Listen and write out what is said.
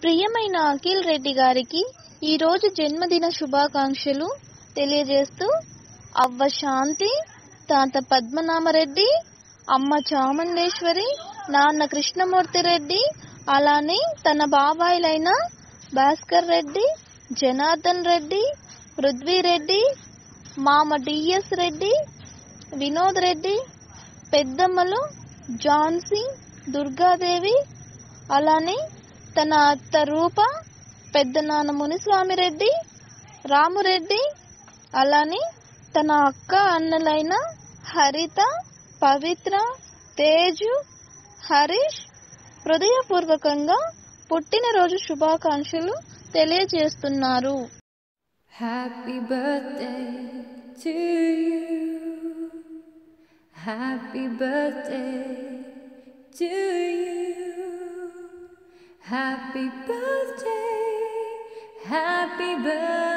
ప్రియమైన అఖిల్ రెడ్డి గారికి ఈరోజు జన్మదిన శుభాకాంక్షలు తెలియజేస్తూ అవ్వ శాంతి తాత పద్మనామరెడ్డి అమ్మ చాముండేశ్వరి నాన్న కృష్ణమూర్తి రెడ్డి అలానే తన బాబాయిలైన భాస్కర్ రెడ్డి జనార్దన్ రెడ్డి పృథ్వీ రెడ్డి మామ డిఎస్ రెడ్డి వినోద్ రెడ్డి పెద్దమ్మలు ఝాన్సీ దుర్గాదేవి అలానే తన అత్త రూప పెద్ద నాన్న మునిస్వామి రెడ్డి రామురెడ్డి అలానే తన అక్క అన్నలైన హరిత పవిత్ర తేజు హరీష్ హృదయపూర్వకంగా పుట్టినరోజు శుభాకాంక్షలు తెలియజేస్తున్నారు Happy birthday to you. Happy birthday to you. Happy birthday. Happy birthday.